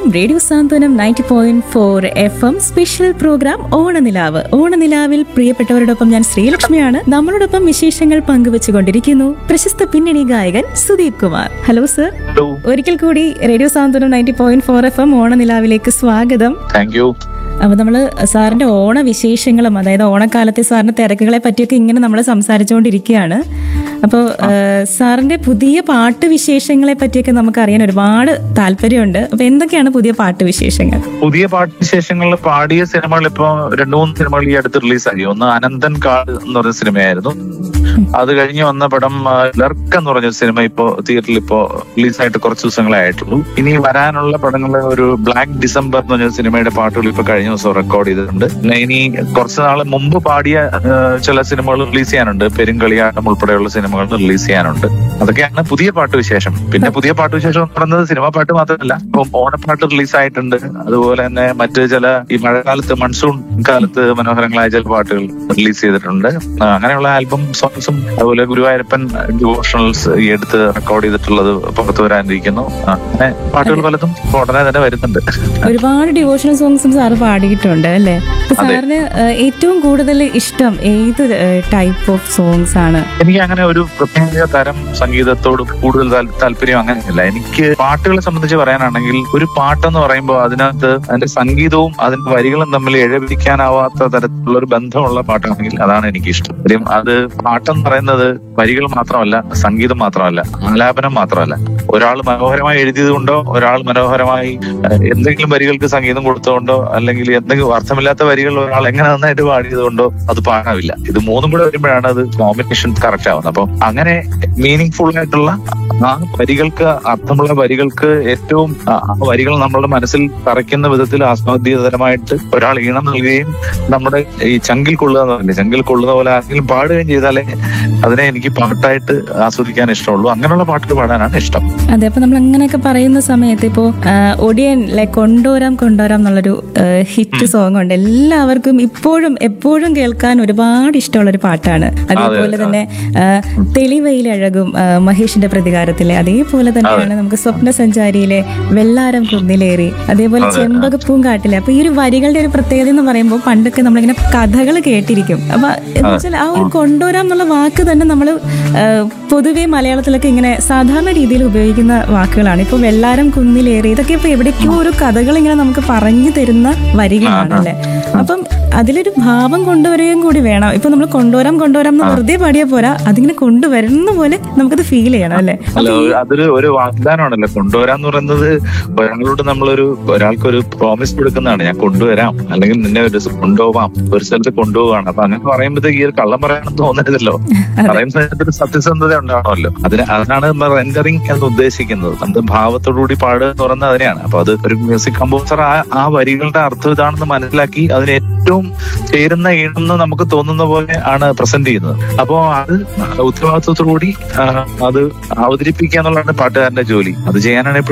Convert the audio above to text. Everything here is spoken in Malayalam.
Radio Santhwanam ninety point four F M special program Onanilavu ഓണനിലാവിൽ പ്രിയപ്പെട്ടവരോടൊപ്പം ഞാൻ ശ്രീലക്ഷ്മിയാണ് നമ്മളോടൊപ്പം വിശേഷങ്ങൾ പങ്കുവച്ചുകൊണ്ടിരിക്കുന്നു പ്രശസ്ത പിന്നണി ഗായകൻ Sudeep Kumar hello sir hello ഒരിക്കൽ കൂടി radio Santhwanam ninety point four F M ഓണനിലാവിലേക്ക് സ്വാഗതം താങ്ക് യു അപ്പൊ നമ്മള് സാറിന്റെ ഓണ വിശേഷങ്ങളും അതായത് ഓണക്കാലത്തെ സാറിന്റെ തിരക്കുകളെ പറ്റിയൊക്കെ ഇങ്ങനെ നമ്മൾ സംസാരിച്ചുകൊണ്ടിരിക്കുകയാണ് അപ്പോൾ സാറിന്റെ പുതിയ പാട്ട് വിശേഷങ്ങളെ പറ്റിയൊക്കെ നമുക്ക് അറിയാൻ ഒരുപാട് താല്പര്യമുണ്ട് അപ്പൊ എന്തൊക്കെയാണ് പുതിയ പാട്ട് വിശേഷങ്ങൾ പുതിയ പാട്ട് വിശേഷങ്ങളിൽ പാടിയ സിനിമകൾ ഇപ്പൊ രണ്ടു മൂന്ന് സിനിമകൾ ഈ അടുത്ത് റിലീസായി ഒന്ന് അനന്തൻ കാട് എന്ന് പറഞ്ഞ സിനിമയായിരുന്നു അത് കഴിഞ്ഞ് വന്ന പടം ആ, ലർക്ക് എന്ന് പറഞ്ഞ സിനിമ ഇപ്പോ തിയേറ്ററിൽ ഇപ്പോ റിലീസായിട്ട് കുറച്ച് ദിവസങ്ങളെ ആയിട്ടുള്ളൂ ഇനി വരാനുള്ള പടങ്ങൾ ഒരു ബ്ലാക്ക് ഡിസംബർ എന്ന് പറഞ്ഞ സിനിമയുടെ പാട്ടുകൾ ഇപ്പൊ കഴിഞ്ഞ ദിവസം റെക്കോർഡ് ചെയ്തിട്ടുണ്ട് പിന്നെ ഇനി കുറച്ച് നാൾ മുമ്പ് പാടിയ ആ, ചില സിനിമകൾ റിലീസ് ചെയ്യാനുണ്ട് പെരുങ്കളിയാട്ടം ഉൾപ്പെടെയുള്ള സിനിമകൾ റിലീസ് ചെയ്യാനുണ്ട് അതൊക്കെയാണ് പുതിയ പാട്ട് വിശേഷം പിന്നെ പുതിയ പാട്ട് വിശേഷം എന്ന് പറയുന്നത് സിനിമ പാട്ട് മാത്രമല്ല ഇപ്പം ഓണപ്പാട്ട് റിലീസ് ആയിട്ടുണ്ട് അതുപോലെ തന്നെ മറ്റ് ചില ഈ മഴക്കാലത്ത് മൺസൂൺ കാലത്ത് മനോഹരങ്ങളായ ചില പാട്ടുകൾ റിലീസ് ചെയ്തിട്ടുണ്ട് ആ, അങ്ങനെയുള്ള ആൽബം സോങ്സും അതുപോലെ ഗുരുവായൂരപ്പൻ ഡിവോഷണൽസ് ഈ അടുത്ത് റെക്കോർഡ് ചെയ്തിട്ടുള്ളത് പുറത്തു വരാനിരിക്കുന്നു ആ, അങ്ങനെ പാട്ടുകൾ പലതും ഇപ്പൊ ഉടനെ തന്നെ വരുന്നുണ്ട് ഒരുപാട് ഡിവോഷണൽ സോങ്സും സാറ് പാടിയിട്ടുണ്ട് അല്ലേ അപ്പൊ അതെ. സാറിന് ഏഹ്, ഏറ്റവും കൂടുതൽ ഇഷ്ടം ഏത് ടൈപ്പ് ഓഫ് സോങ്സ് ആണ് എനിക്ക് അങ്ങനെ ഒരു പ്രത്യേക തരം സംഗീതത്തോട് കൂടുതൽ താൽ- താല്പര്യം അങ്ങനെയല്ല എനിക്ക് പാട്ടുകളെ സംബന്ധിച്ച് പറയാനാണെങ്കിൽ ഒരു പാട്ടെന്ന് പറയുമ്പോൾ അതിനകത്ത് അതിന്റെ സംഗീതവും അതിന്റെ വരികളും തമ്മിൽ ഇഴപിടിക്കാനാവാത്ത തരത്തിലുള്ള ഒരു ബന്ധമുള്ള പാട്ടാണെങ്കിൽ അതാണ് എനിക്ക് ഇഷ്ടം കാര്യം അത് പാട്ടെന്ന് പറയുന്നത് വരികൾ മാത്രമല്ല സംഗീതം മാത്രമല്ല ആലാപനം മാത്രമല്ല ഒരാൾ മനോഹരമായി എഴുതിയത് കൊണ്ടോ ഒരാൾ മനോഹരമായി ഏഹ്, എന്തെങ്കിലും വരികൾക്ക് സംഗീതം കൊടുത്തുകൊണ്ടോ അല്ലെങ്കിൽ എന്തെങ്കിലും അർത്ഥമില്ലാത്ത വരികൾ ഒരാൾ എങ്ങനെ നന്നായിട്ട് പാടിയത് കൊണ്ടോ അത് പാടാവില്ല ഇത് മൂന്നും കൂടെ വരുമ്പോഴാണ് അത് കോമ്പിനേഷൻ കറക്റ്റ് ആവുന്നത് അപ്പൊ അങ്ങനെ മീനിങ് ഫുൾ ആയിട്ടുള്ള ആ വരികൾക്ക് അർത്ഥമുള്ള വരികൾക്ക് ഏറ്റവും ആ ആ വരികൾ നമ്മളുടെ മനസ്സിൽ തറയ്ക്കുന്ന വിധത്തിൽ ആസ്വാദ്യതരമായിട്ട് ഒരാൾ ഈണം നൽകുകയും നമ്മുടെ ഈ ചങ്കിൽ കൊള്ളുക എന്ന് പറഞ്ഞില്ലേ ചങ്കിൽ കൊള്ളുന്ന പോലെ ആരെങ്കിലും പാടുകയും ചെയ്താലേ അതിനെ എനിക്ക് പാട്ടായിട്ട് ആസ്വദിക്കാൻ ഇഷ്ടമുള്ളൂ അങ്ങനെയുള്ള പാട്ടുകൾ പാടാനാണ് ഇഷ്ടം അതെ അപ്പൊ നമ്മൾ അങ്ങനെയൊക്കെ പറയുന്ന സമയത്ത് ഇപ്പോ ആ, ഒടിയൻ ലൈക്ക് കൊണ്ടോരാം കൊണ്ടോരാം എന്നുള്ളൊരു ഹിറ്റ് സോങ് ഉണ്ട് എല്ലാവർക്കും ഇപ്പോഴും എപ്പോഴും കേൾക്കാൻ ഒരുപാട് ഇഷ്ടമുള്ള ഒരു പാട്ടാണ് അതേപോലെ തന്നെ ആ, തെളിവയിലഴകും ആ, മഹേഷിന്റെ പ്രതികാരത്തിലെ അതേപോലെ തന്നെയാണ് നമുക്ക് സ്വപ്ന സഞ്ചാരിയിലെ വെള്ളാരം കുന്നിലേറി അതേപോലെ ചെമ്പകപ്പൂങ്കാട്ടിലെ അപ്പൊ ഈ ഒരു വരികളുടെ ഒരു പ്രത്യേകത എന്ന് പറയുമ്പോൾ പണ്ടൊക്കെ നമ്മളിങ്ങനെ കഥകൾ കേട്ടിരിക്കും അപ്പൊ എന്ന് വെച്ചാൽ ആ ഒരു കൊണ്ടുവരാം എന്നുള്ള വാക്ക് തന്നെ നമ്മൾ പൊതുവെ മലയാളത്തിലൊക്കെ ഇങ്ങനെ സാധാരണ രീതിയിൽ ഉപയോഗിക്കുന്ന വാക്കുകളാണ് ഇപ്പൊ വെള്ളാരം കുന്നിലേറി ഇതൊക്കെ ഇപ്പൊ എവിടേക്കോ ഒരു കഥകൾ ഇങ്ങനെ നമുക്ക് പറഞ്ഞു തരുന്ന വരികളാണ് അല്ലേ അപ്പം അതിലൊരു ഭാവം കൊണ്ടുവരികയും കൂടി വേണം ഇപ്പൊ നമ്മൾ കൊണ്ടുവരാം കൊണ്ടുവരാം എന്ന് വെറുതെ പാടിയാൽ പോരാ അതിങ്ങനെ കൊണ്ടുവരുന്ന പോലെ നമുക്കത് ഫീൽ ചെയ്യണം അല്ലേ അല്ല അതൊരു ഒരു വാഗ്ദാനമാണല്ലോ കൊണ്ടുവരാന്ന് പറയുന്നത് ഒരാളോട് നമ്മളൊരു ഒരാൾക്കൊരു പ്രോമിസ് കൊടുക്കുന്നതാണ് ഞാൻ കൊണ്ടുവരാം അല്ലെങ്കിൽ നിന്നെ ഒരു ദിവസം കൊണ്ടുപോവാം ഒരു സ്ഥലത്ത് കൊണ്ടുപോവാണ് അപ്പൊ അങ്ങനെ പറയുമ്പോഴത്തേക്ക് ഈ ഒരു കള്ളം പറയാണെന്ന് തോന്നരുതല്ലോ പറയുന്നതിനകത്ത് ഒരു സത്യസന്ധത ഉണ്ടാവണമല്ലോ അതിന് അതിനാണ് നമ്മൾ റെൻഡറിങ് എന്ന് ഉദ്ദേശിക്കുന്നത് നമ്മൾ ഭാവത്തോടുകൂടി പാടുക എന്ന് പറയുന്നത് അതിനെയാണ് അപ്പൊ അത് ഒരു മ്യൂസിക് കമ്പോസർ ആ ആ വരികളുടെ അർത്ഥം ഇതാണെന്ന് മനസ്സിലാക്കി അതിന് ഏറ്റവും ചേരുന്ന ഈണെന്ന് നമുക്ക് തോന്നുന്ന പോലെ ആണ് പ്രസന്റ് ചെയ്യുന്നത് അപ്പോ അത് ഉത്തരവാദിത്വത്തോടുകൂടി ആ, അത് അവതരിപ്പിക്കുക എന്നുള്ളതാണ് പാട്ടുകാരന്റെ ജോലി അത് ചെയ്യാനാണ് എപ്പോഴും